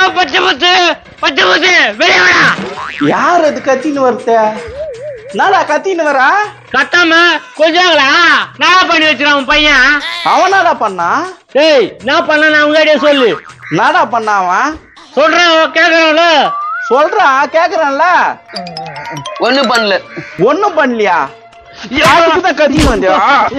யோ பச்சை முத்து பச்சை முத்து வெளியே வாடா யார் அது கத்தின்னு வருத்த என்னடா கத்தின்னு வரா கத்தாம கொஞ்சாங்களா நான் பண்ணி வச்சிருக்கேன் உன் பையன் அவனாடா பண்ணா டேய் நான் பண்ண நான் உங்ககிட்டயே சொல்லு என்னடா பண்ணா அவன் சொல்றேன் கேக்குறான்ல சொல்றான் கேக்குறான்ல ஒண்ணும் பண்ணல ஒண்ணும் பண்ணலையா அதுக்குதான் கத்தின்னு வந்தியா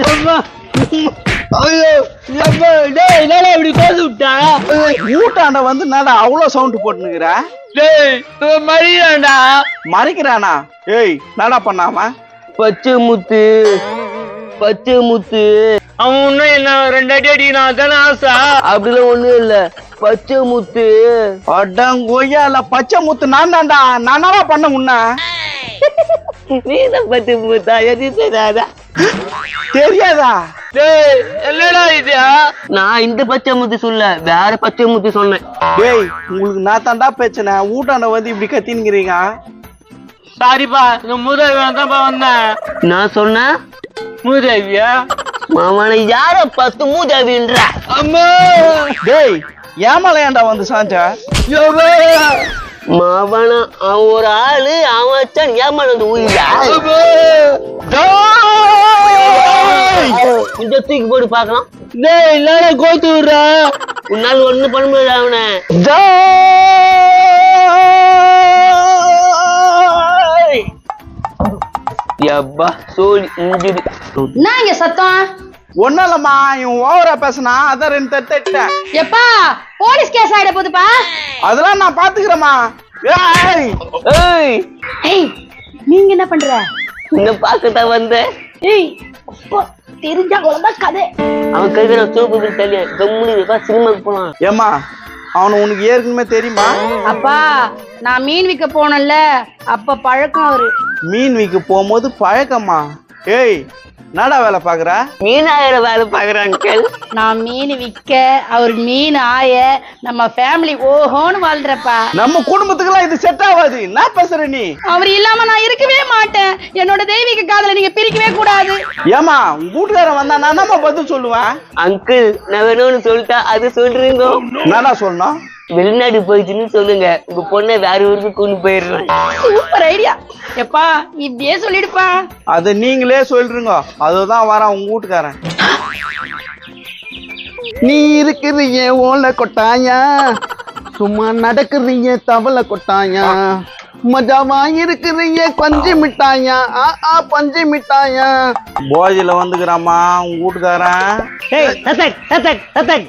ஐயோ அப்பா, டேய் என்னடா இப்படி கோது விட்டா ஊட்டாண்ட வந்து என்னடா அவ்வளவு சவுண்ட் போட்டுனுக்குற டேய் இவன் மறியாண்டா மறைக்கிறானா ஏய் என்னடா பண்ணாம பச்சை முத்து பச்சை முத்து அவன் இன்னும் என்ன ரெண்டு அடி அடிக்கிறான் தானே ஆசை அப்படிலாம் ஒண்ணும் இல்ல பச்சை முத்து அடங்கொய்யால பச்சை முத்து நான் தான்டா நானா பண்ண உன்ன நீ தான் பச்சை முத்தா எது தெரியாதா தெரியாதா டேய் என்னடா இது நான் இந்த பச்சை முத்து சொல்ல வேற பச்சை முத்து சொன்னேன் டேய் உங்களுக்கு நான் தாண்டா பிரச்சனை ஊட்டாண்ட வந்து இப்படி கத்தினுக்கிறீங்க சாரிப்பா இந்த முதல்வி தான்ப்பா வந்தேன் நான் சொன்னேன் முதல்வியா மாமனை யார பத்து மூஜாவின்ற அம்மா டேய் ஏமாலையாண்டா வந்து சாஞ்ச மாவன அவன் ஒரு ஆளு அவன் வச்சான் ஏமானது உயிரா இந்த தூக்கி போட்டு பார்க்கலாம் டேய் இல்லடா கோத்து விடுறா உன்னால ஒண்ணு பண்ண முடியாது அவனை எப்பா சோழி இஞ்சுது என்ன இங்க சத்தம் ஒன்னும் இல்லம்மா இவன் ஓவரா பேசினா அதான் ரெண்டு தட்டு தட்டேன் எப்பா போலீஸ் கேஸ் ஆயிட போகுதுப்பா அதெல்லாம் நான் பாத்துக்கிறேம்மா ஏய் ஏய் ஏய் நீங்க என்ன பண்ற இந்த பார்க்கத்தான் வந்தேன் ஏய் அப்பா தெரிஞ்சா அவ்வளவுதான் கதை அவன் கையில சோப்பு தெரியும் கம்முனு இருக்கா சினிமாக்கு போலாம் ஏம்மா அவனை உனக்கு ஏற்கனவே தெரியுமா அப்பா நான் மீன் விற்க போனேன்ல அப்ப பழக்கம் அவரு மீன் விற்க போகும்போது பழக்கம்மா ஏய் என்னடா வேலை பாக்குற மீனாயிர வேலை பாக்குறாங்க நான் மீன் விற்க அவர் மீன் ஆய நம்ம ஃபேமிலி ஓஹோன்னு வாழ்றப்பா நம்ம குடும்பத்துக்கெல்லாம் இது செட் ஆகாது என்ன பேசுற நீ அவர் இல்லாம நான் இருக்கவே மாட்டேன் என்னோட தெய்வீக காதலை நீங்க பிரிக்கவே கூடாது ஏமா உன் வீட்டுக்காரன் வந்தா நான் என்னம்மா பதில் சொல்லுவேன் அங்கிள் நான் வேணும்னு சொல்லிட்டா அது சொல்றீங்க என்னடா சொல்லணும் வெளிநாடு போயிடுச்சுன்னு சொல்லுங்க உங்க பொண்ணை வேற ஊருக்கு கொண்டு போயிடுறேன் சூப்பர் ஐடியா எப்பா இப்படியே சொல்லிடுப்பா அதை நீங்களே சொல்றீங்க அதுதான் வரான் உங்க வீட்டுக்காரன் நீ இருக்கிறீங்க ஓலை கொட்டாயா சும்மா நடக்கிறீங்க தவளை கொட்டாயா மஜாவா இருக்கிறீங்க பஞ்சு மிட்டாயா ஆ ஆ பஞ்சு மிட்டாயா போஜில வந்துக்கிறாமா உங்க வீட்டுக்காரன் டேய் தத்தக் தத்தக் தத்தக்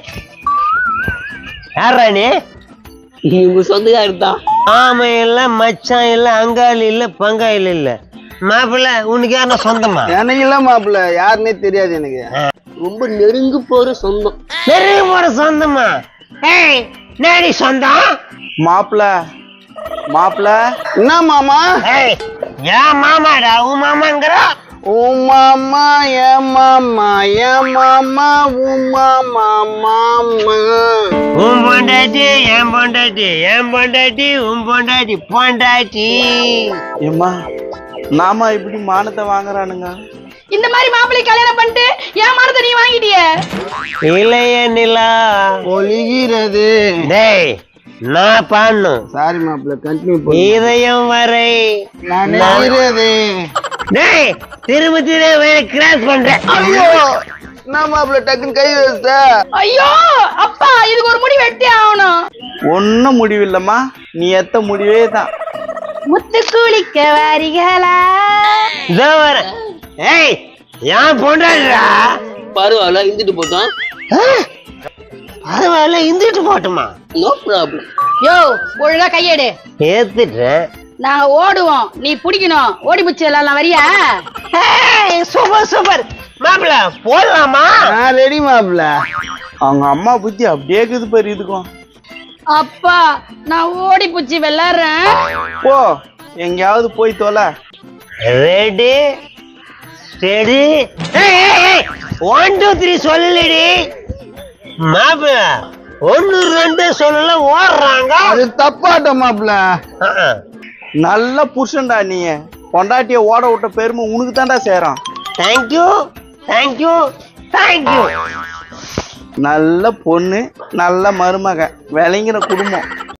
யாரா நீ இவங்க சொந்தக்காரர் தான் ஆமை இல்ல மச்சான் இல்ல அங்காளி இல்ல பங்காளி இல்ல மாப்பிள்ள உனக்கு யாருன்னா சொந்தமா எனக்கு இல்ல மாப்பிள்ள யாருன்னே தெரியாது எனக்கு ரொம்ப நெருங்கு போற சொந்தம் நெருங்க போற சொந்தமா ஏய் நேடி சொந்தம் மாப்பிள்ள மாப்பிள்ள என்ன மாமா ஏய் ஏன் மாமாடா உன் மாமாங்கிற ஓ மாமா ஏ மாமா ஏ மாமா உ மாமா மாமா உன் பொண்டாட்டி என் பொண்டாட்டி என் பொண்டாட்டி உன் பொண்டாட்டி பொண்டாட்டி ஏம்மா நாம இப்படி மானத்தை வாங்குறானுங்க இந்த மாதிரி மாப்பிள்ளை கல்யாணம் பண்ணிட்டு என் மனதை நீ வாங்கிட்டிய இளைய நிலா ஒளிகிறது டேய் நான் பாடணும் சாரி மாப்பிள்ள கண்டினியூ இதயம் வரை பண்ணுறது டேய் திரும்ப திரும்ப கிராஸ் பண்றேன் என்ன மாப்பிள்ள டக்குன்னு கை வச்ச ஐயோ அப்பா இதுக்கு ஒரு முடி வெட்டி ஆகணும் ஒன்னும் முடிவில்லம்மா நீ எத்த முடிவே தான் முத்து குளிக்க வாரிகளா இதோ வரேன் ஏய் ஏன் பொண்டாடுறா பரவாயில்ல இருந்துட்டு போட்டோம் பரவாயில்ல இந்துட்டு போட்டுமா நோ ப்ராப்ளம் யோ ஒழுங்கா கையெடு ஏத்துட்டேன் நாங்க ஓடுவோம் நீ பிடிக்கணும் ஓடி புச்சு விளையாடலாம் வரியா சூப்பர் சூப்பர் மாப்பிள போடலாமா நான் ரெடி மாப்பிள்ள அவங்க அம்மா புத்தி அப்படியே இருக்குது பாரு இதுக்கும் அப்பா நான் ஓடி புச்சு விளையாடுறேன் போ எங்கேயாவது போய் தொலை ready steady one two three சொல்லலடி மாப்பிள ஒன்னு ரெண்டு சொல்லல ஓடுறாங்க அது தப்பாட்ட மாப்பிள்ள நல்ல புருஷன்டா நீ பொண்டாட்டிய ஓட விட்ட பெருமை உனக்கு தான்டா சேரும் தேங்க்யூ தேங்க்யூ தேங்க்யூ நல்ல பொண்ணு நல்ல மருமக விளங்கின குடும்பம்